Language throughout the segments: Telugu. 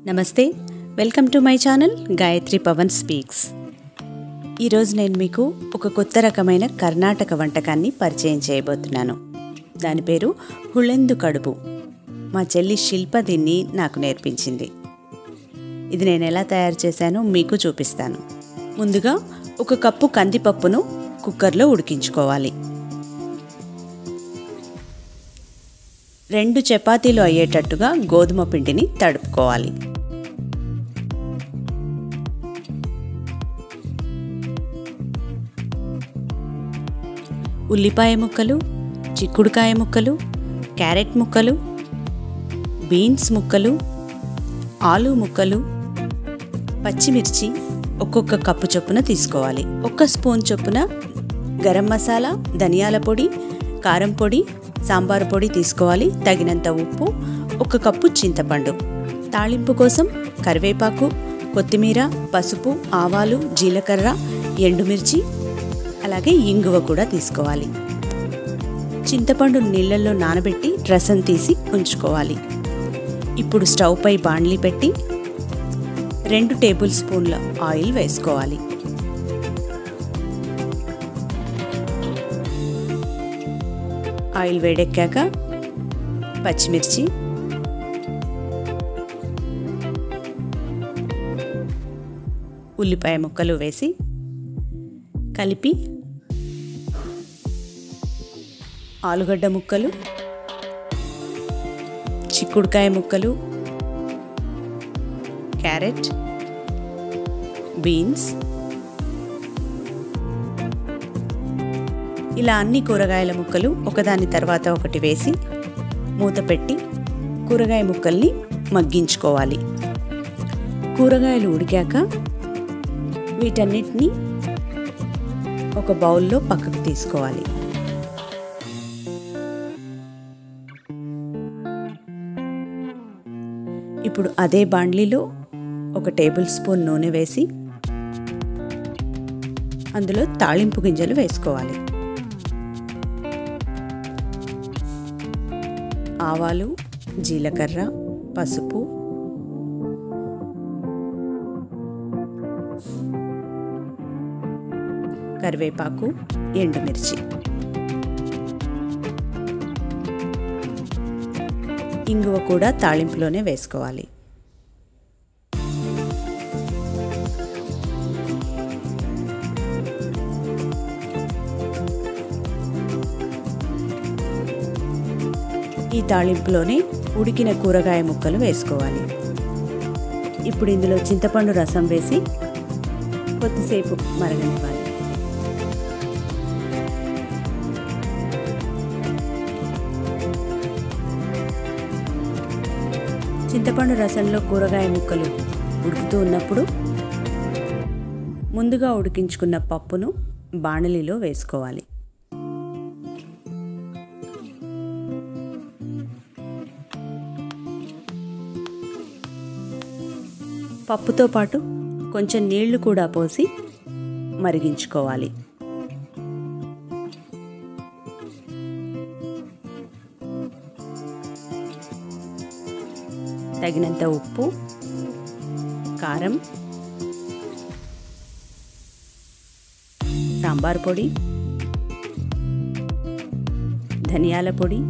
నమస్తే welcome to my channel Gayatri Pavan speaks ఈరోజు నేను మీకు ఒక కొత్త రకమైన కర్ణాటక వంటకాన్ని పరిచయం చేయబోతున్నాను దాని పేరు హుళెందు కడుపు మా చెల్లి శిల్ప దీన్ని నాకు నేర్పించింది ఇది నేను ఎలా తయారు చేశానో మీకు చూపిస్తాను ముందుగా ఒక కప్పు కందిపప్పును కుక్కర్లో ఉడికించుకోవాలి రెండు చపాతీలు అయ్యేటట్టుగా గోధుమ పిండిని తడుపుకోవాలి ఉల్లిపాయ ముక్కలు చిక్కుడుకాయ ముక్కలు క్యారెట్ ముక్కలు బీన్స్ ముక్కలు ఆలు ముక్కలు పచ్చిమిర్చి ఒక్కొక్క కప్పు చొప్పున తీసుకోవాలి ఒక్క స్పూన్ చొప్పున గరం మసాలా ధనియాల పొడి కారం పొడి సాంబార్ పొడి తీసుకోవాలి తగినంత ఉప్పు ఒక కప్పు చింతపండు తాళింపు కోసం కరివేపాకు కొత్తిమీర పసుపు ఆవాలు జీలకర్ర ఎండుమిర్చి అలాగే ఇంగువ కూడా తీసుకోవాలి చింతపండు నీళ్ళల్లో నానబెట్టి రసం తీసి ఉంచుకోవాలి ఇప్పుడు స్టవ్ పై బాండ్లీ పెట్టి రెండు టేబుల్ స్పూన్ల ఆయిల్ వేసుకోవాలి ఆయిల్ వేడెక్కాక పచ్చిమిర్చి ఉల్లిపాయ ముక్కలు వేసి కలిపి ఆలుగడ్డ ముక్కలు చిక్కుడుకాయ ముక్కలు క్యారెట్ బీన్స్ ఇలా అన్ని కూరగాయల ముక్కలు ఒకదాని తర్వాత ఒకటి వేసి మూత పెట్టి కూరగాయ ముక్కల్ని మగ్గించుకోవాలి కూరగాయలు ఉడికాక వీటన్నిటిని ఒక బౌల్లో పక్కకు తీసుకోవాలి ఇప్పుడు అదే బాండ్లీలో ఒక టేబుల్ స్పూన్ నూనె వేసి అందులో తాళింపు గింజలు వేసుకోవాలి ఆవాలు జీలకర్ర పసుపు కరివేపాకు ఎండుమిర్చి ఇంగువ కూడా తాళింపులోనే వేసుకోవాలి ఈ తాళింపులోనే ఉడికిన కూరగాయ ముక్కలు వేసుకోవాలి ఇప్పుడు ఇందులో చింతపండు రసం వేసి కొద్దిసేపు మరగనివ్వాలి చింతపండు రసంలో కూరగాయ ముక్కలు ఉడుకుతూ ఉన్నప్పుడు ముందుగా ఉడికించుకున్న పప్పును బాణలిలో వేసుకోవాలి పప్పుతో పాటు కొంచెం నీళ్లు కూడా పోసి మరిగించుకోవాలి తగినంత ఉప్పు కారం సాంబార్ పొడి ధనియాల పొడి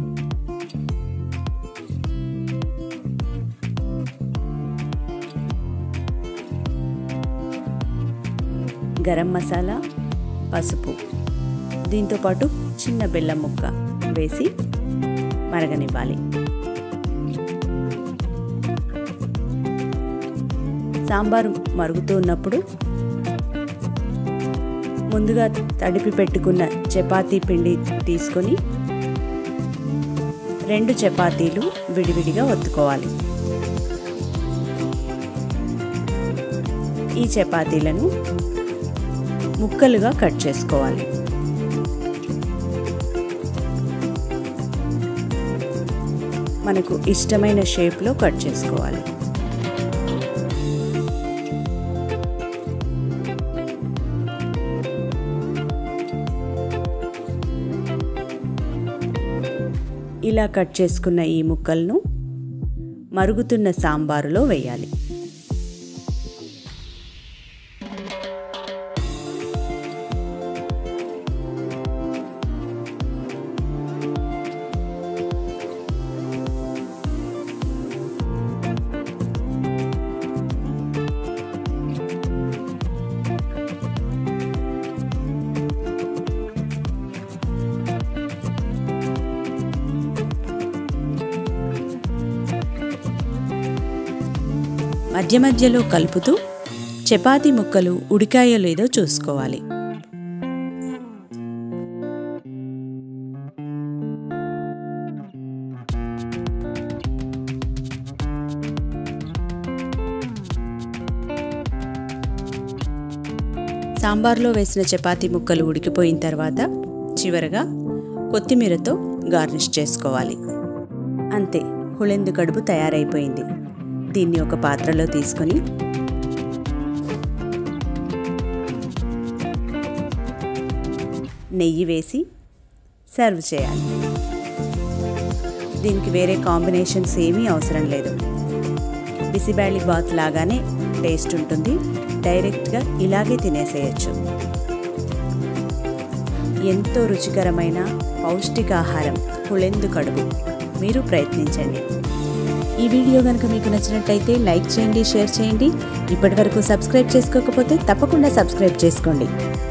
గరం మసాలా పసుపు దీంతోపాటు చిన్న బెల్లం ముక్క వేసి మరగనివ్వాలి సాంబారు మరుగుతూ ఉన్నప్పుడు ముందుగా తడిపి పెట్టుకున్న చపాతీ పిండి తీసుకొని రెండు చపాతీలు విడివిడిగా ఒత్తుకోవాలి ఈ చపాతీలను ముక్కలుగా కట్ చేసుకోవాలి మనకు ఇష్టమైన షేప్లో కట్ చేసుకోవాలి ఇలా కట్ చేసుకున్న ఈ ముక్కలను మరుగుతున్న సాంబారులో వేయాలి మధ్య మధ్యలో కలుపుతూ చపాతీ ముక్కలు ఉడికాయో లేదో చూసుకోవాలి సాంబార్లో వేసిన చపాతీ ముక్కలు ఉడికిపోయిన తర్వాత చివరగా కొత్తిమీరతో గార్నిష్ చేసుకోవాలి అంతే హుళెందు కడుపు తయారైపోయింది దీన్ని ఒక పాత్రలో తీసుకొని నెయ్యి వేసి సర్వ్ చేయాలి దీనికి వేరే కాంబినేషన్స్ ఏమీ అవసరం లేదు బిసిబేళి బాత్ లాగానే టేస్ట్ ఉంటుంది డైరెక్ట్గా ఇలాగే తినేసేయచ్చు ఎంతో రుచికరమైన పౌష్టికాహారం హుళెందు కడుపు మీరు ప్రయత్నించండి ఈ వీడియో కనుక మీకు నచ్చినట్టయితే లైక్ చేయండి షేర్ చేయండి ఇప్పటివరకు సబ్స్క్రైబ్ చేసుకోకపోతే తప్పకుండా సబ్స్క్రైబ్ చేసుకోండి